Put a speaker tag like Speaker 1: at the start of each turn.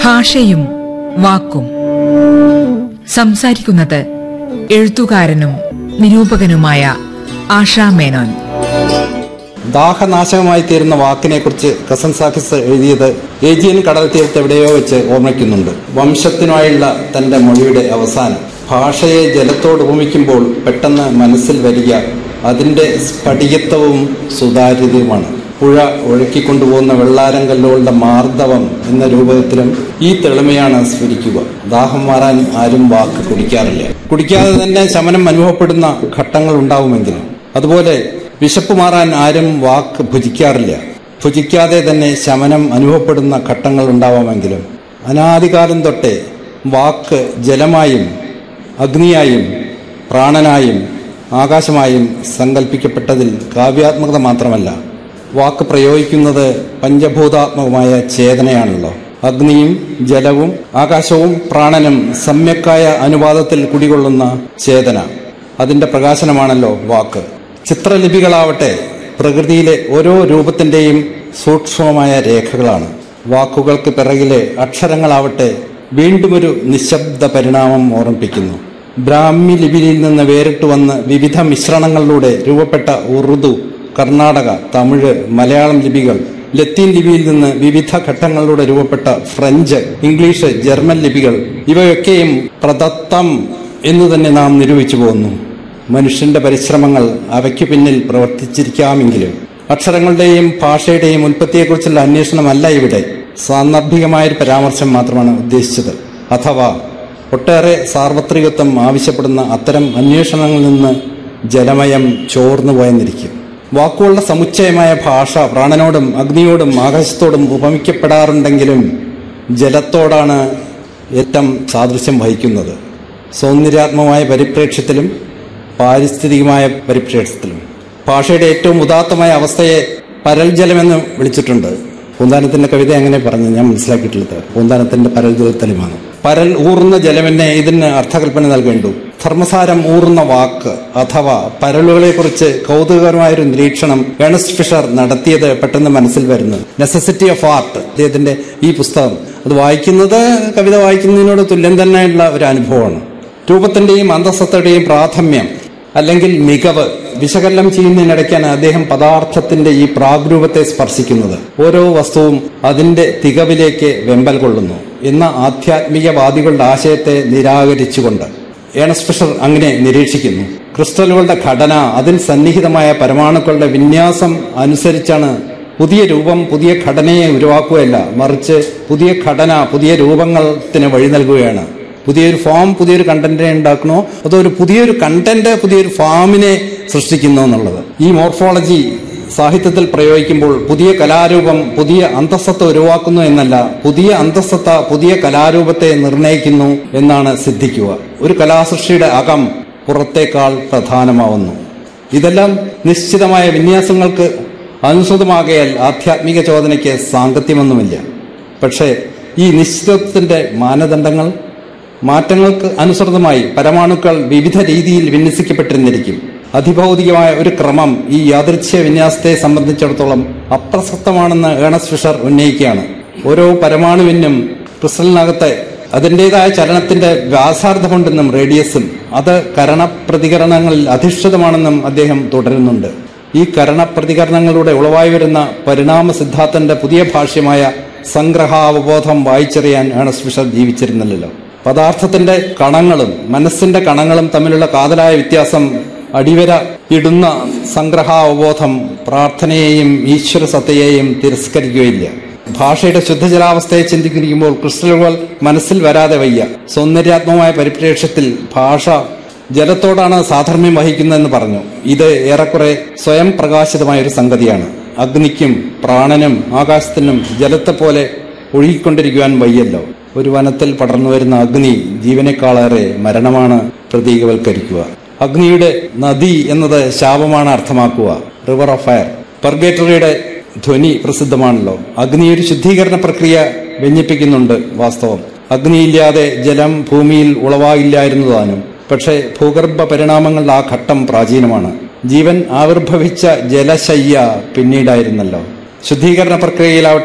Speaker 1: ഭാഷയും വാക്കും സംസാരിക്കുന്നത് എഴുത്തുകാരനും നിരൂപകനുമായ ആഷാ മേനോൻ
Speaker 2: ദാഹനാശകമായി തീരുന്ന വാക്കിനെക്കുറിച്ച് കസൻസാക്കിസ് എഴുതിയത് ഏജിയൻ കടൽ തീരത്ത് എവിടെയോ വെച്ച് ഓർമ്മിക്കുന്നുണ്ട് വംശത്തിനായുള്ള തന്റെ മൊഴിയുടെ അവസാനം ഭാഷയെ ജലത്തോട് ഉപമിക്കുമ്പോൾ പെട്ടെന്ന് മനസ്സിൽ വരിക അതിന്റെ സ്ഫടികത്വവും സുതാര്യതയുമാണ് പുഴ ഒഴുക്കിക്കൊണ്ടുപോകുന്ന വെള്ളാരം കല്ലുകളുടെ മാർദ്ദവം എന്ന രൂപത്തിലും ഈ തെളിമയാണ് സ്ഫുരിക്കുക ദാഹം മാറാൻ ആരും വാക്ക് കുടിക്കാറില്ല കുടിക്കാതെ തന്നെ ശമനം അനുഭവപ്പെടുന്ന ഘട്ടങ്ങൾ ഉണ്ടാവുമെങ്കിലും അതുപോലെ വിശപ്പ് മാറാൻ ആരും വാക്ക് ഭുജിക്കാറില്ല ഭുജിക്കാതെ തന്നെ ശമനം അനുഭവപ്പെടുന്ന ഘട്ടങ്ങൾ ഉണ്ടാവാമെങ്കിലും അനാദികാലം തൊട്ടേ വാക്ക് ജലമായും അഗ്നിയായും പ്രാണനായും ആകാശമായും സങ്കല്പിക്കപ്പെട്ടതിൽ കാവ്യാത്മകത മാത്രമല്ല വാക്ക് പ്രയോഗിക്കുന്നത് പഞ്ചഭൂതാത്മകമായ ചേതനയാണല്ലോ അഗ്നിയും ജലവും ആകാശവും പ്രാണനും സമ്യക്കായ അനുപാതത്തിൽ കുടികൊള്ളുന്ന ചേതന അതിന്റെ പ്രകാശനമാണല്ലോ വാക്ക് ചിത്രലിപികളാവട്ടെ പ്രകൃതിയിലെ ഓരോ രൂപത്തിന്റെയും സൂക്ഷ്മമായ രേഖകളാണ് വാക്കുകൾക്ക് പിറകിലെ അക്ഷരങ്ങളാവട്ടെ വീണ്ടും ഒരു നിശബ്ദ പരിണാമം ഓർമ്മിപ്പിക്കുന്നു ബ്രാഹ്മി ലിപിയിൽ നിന്ന് വേറിട്ട് വന്ന് വിവിധ മിശ്രണങ്ങളിലൂടെ രൂപപ്പെട്ട ഉറുദു കർണാടക തമിഴ് മലയാളം ലിപികൾ ലത്തീൻ ലിപിയിൽ നിന്ന് വിവിധ ഘട്ടങ്ങളിലൂടെ രൂപപ്പെട്ട ഫ്രഞ്ച് ഇംഗ്ലീഷ് ജർമ്മൻ ലിപികൾ ഇവയൊക്കെയും പ്രദത്തം എന്ന് തന്നെ നാം നിരൂപിച്ചു പോകുന്നു മനുഷ്യന്റെ പരിശ്രമങ്ങൾ അവയ്ക്ക് പിന്നിൽ പ്രവർത്തിച്ചിരിക്കാമെങ്കിലും അക്ഷരങ്ങളുടെയും ഭാഷയുടെയും ഉൽപ്പത്തിയെക്കുറിച്ചുള്ള അന്വേഷണമല്ല ഇവിടെ സാന്ദർഭികമായൊരു പരാമർശം മാത്രമാണ് ഉദ്ദേശിച്ചത് അഥവാ ഒട്ടേറെ സാർവത്രികത്വം ആവശ്യപ്പെടുന്ന അത്തരം അന്വേഷണങ്ങളിൽ നിന്ന് ജലമയം ചോർന്നു പോയെന്നിരിക്കും വാക്കുകളുടെ സമുച്ചയമായ ഭാഷ പ്രാണനോടും അഗ്നിയോടും ആകാശത്തോടും ഉപമിക്കപ്പെടാറുണ്ടെങ്കിലും ജലത്തോടാണ് ഏറ്റവും സാദൃശ്യം വഹിക്കുന്നത് സൗന്ദര്യാത്മകമായ പരിപ്രേക്ഷ്യത്തിലും പാരിസ്ഥിതികമായ പരിപ്രേക്ഷ്യത്തിലും ഭാഷയുടെ ഏറ്റവും ഉദാത്തമായ അവസ്ഥയെ പരൽ ജലമെന്ന് വിളിച്ചിട്ടുണ്ട് പൂന്താനത്തിന്റെ കവിത എങ്ങനെ പറഞ്ഞു ഞാൻ മനസ്സിലാക്കിയിട്ടുള്ളത് പൂന്താനത്തിന്റെ പരൽ ജലത്തലിമാണ് പരൽ ഊർന്ന ജലമെന്നെ ഇതിന് അർത്ഥകൽപ്പന നൽകേണ്ടു ധർമ്മസാരം ഊർന്ന വാക്ക് അഥവാ പരലുകളെ കുറിച്ച് കൗതുകകരമായൊരു നിരീക്ഷണം ഏണസ്റ്റ് ഫിഷർ നടത്തിയത് പെട്ടെന്ന് മനസ്സിൽ വരുന്നു നെസസിറ്റി ഓഫ് ആർട്ട് അദ്ദേഹത്തിന്റെ ഈ പുസ്തകം അത് വായിക്കുന്നത് കവിത വായിക്കുന്നതിനോട് തുല്യം തന്നെയുള്ള ഒരു അനുഭവമാണ് രൂപത്തിന്റെയും അന്തസ്സത്തയുടെയും പ്രാഥമ്യം അല്ലെങ്കിൽ മികവ് വിശകലനം ചെയ്യുന്നതിനിടയ്ക്കാണ് അദ്ദേഹം പദാർത്ഥത്തിന്റെ ഈ പ്രാഗ്രൂപത്തെ സ്പർശിക്കുന്നത് ഓരോ വസ്തുവും അതിന്റെ തികവിലേക്ക് വെമ്പൽ കൊള്ളുന്നു എന്ന ആധ്യാത്മികവാദികളുടെ ആശയത്തെ നിരാകരിച്ചുകൊണ്ട് ഏണസ് ഫിഷർ അങ്ങനെ നിരീക്ഷിക്കുന്നു ക്രിസ്റ്റലുകളുടെ ഘടന അതിൽ സന്നിഹിതമായ പരമാണുക്കളുടെ വിന്യാസം അനുസരിച്ചാണ് പുതിയ രൂപം പുതിയ ഘടനയെ ഉരുവാക്കുകയല്ല മറിച്ച് പുതിയ ഘടന പുതിയ രൂപങ്ങൾക്ക് വഴി നൽകുകയാണ് പുതിയൊരു ഫോം പുതിയൊരു കണ്ടന്റിനെ ഉണ്ടാക്കണോ അതോ ഒരു പുതിയൊരു കണ്ടന്റ് പുതിയൊരു ഫോമിനെ സൃഷ്ടിക്കുന്നു എന്നുള്ളത് ഈ മോർഫോളജി സാഹിത്യത്തിൽ പ്രയോഗിക്കുമ്പോൾ പുതിയ കലാരൂപം പുതിയ അന്തസ്സത്ത ഉരുവാക്കുന്നു എന്നല്ല പുതിയ അന്തസ്സത്ത പുതിയ കലാരൂപത്തെ നിർണയിക്കുന്നു എന്നാണ് സിദ്ധിക്കുക ഒരു കലാസൃഷ്ടിയുടെ അകം പുറത്തേക്കാൾ പ്രധാനമാവുന്നു ഇതെല്ലാം നിശ്ചിതമായ വിന്യാസങ്ങൾക്ക് അനുസൃതമാകയാൽ ആധ്യാത്മിക ചോദനയ്ക്ക് സാങ്കത്യമൊന്നുമില്ല പക്ഷേ ഈ നിശ്ചിതത്വത്തിന്റെ മാനദണ്ഡങ്ങൾ മാറ്റങ്ങൾക്ക് അനുസൃതമായി പരമാണുക്കൾ വിവിധ രീതിയിൽ വിന്യസിക്കപ്പെട്ടിരുന്നിരിക്കും അതിഭൗതികമായ ഒരു ക്രമം ഈ യാദൃച്ഛ്യ വിന്യാസത്തെ സംബന്ധിച്ചിടത്തോളം അപ്രസക്തമാണെന്ന് ഏണസ് ഫിഷർ ഉന്നയിക്കുകയാണ് ഓരോ പരമാണുവിനും ക്രിസ്റ്റലിനകത്തെ അതിൻ്റെതായ ചലനത്തിന്റെ വ്യാസാർത്ഥമുണ്ടെന്നും റേഡിയസും അത് കരണപ്രതികരണങ്ങളിൽ അധിഷ്ഠിതമാണെന്നും അദ്ദേഹം തുടരുന്നുണ്ട് ഈ കരണപ്രതികരണങ്ങളുടെ ഉളവായി വരുന്ന പരിണാമ സിദ്ധാന്തന്റെ പുതിയ ഭാഷ്യമായ സംഗ്രഹാവബോധം വായിച്ചറിയാൻ ഏണസ് ഫിഷർ ജീവിച്ചിരുന്നില്ലല്ലോ പദാർത്ഥത്തിന്റെ കണങ്ങളും മനസ്സിന്റെ കണങ്ങളും തമ്മിലുള്ള കാതലായ വ്യത്യാസം അടിവര ഇടുന്ന സംഗ്രഹാവബോധം പ്രാർത്ഥനയെയും ഈശ്വര സത്തയെയും തിരസ്കരിക്കുകയില്ല ഭാഷയുടെ ശുദ്ധജലാവസ്ഥയെ ചിന്തിക്കുമ്പോൾ ക്രിസ്റ്റലുകൾ മനസ്സിൽ വരാതെ വയ്യ സൗന്ദര്യാത്മകമായ പരിപ്രേക്ഷ്യത്തിൽ ഭാഷ ജലത്തോടാണ് സാധർമ്യം വഹിക്കുന്നതെന്ന് പറഞ്ഞു ഇത് ഏറെക്കുറെ സ്വയം പ്രകാശിതമായ ഒരു സംഗതിയാണ് അഗ്നിക്കും പ്രാണനും ആകാശത്തിനും ജലത്തെ പോലെ ഒഴുകിക്കൊണ്ടിരിക്കുവാൻ വയ്യല്ലോ ഒരു വനത്തിൽ പടർന്നു വരുന്ന അഗ്നി ജീവനേക്കാളേറെ മരണമാണ് പ്രതീകവൽക്കരിക്കുക അഗ്നിയുടെ നദി എന്നത് ശാപമാണ് അർത്ഥമാക്കുക റിവർ ഓഫ് ഫയർ പർഗേറ്ററിയുടെ ധ്വനി പ്രസിദ്ധമാണല്ലോ അഗ്നി ഒരു ശുദ്ധീകരണ പ്രക്രിയ വ്യഞ്ഞിപ്പിക്കുന്നുണ്ട് വാസ്തവം അഗ്നിയില്ലാതെ ജലം ഭൂമിയിൽ ഉളവാകില്ലായിരുന്നു താനും പക്ഷേ ഭൂഗർഭ പരിണാമങ്ങളുടെ ആ ഘട്ടം പ്രാചീനമാണ് ജീവൻ ആവിർഭവിച്ച ജലശയ്യ പിന്നീടായിരുന്നല്ലോ ശുദ്ധീകരണ പ്രക്രിയയിലാവട്ടെ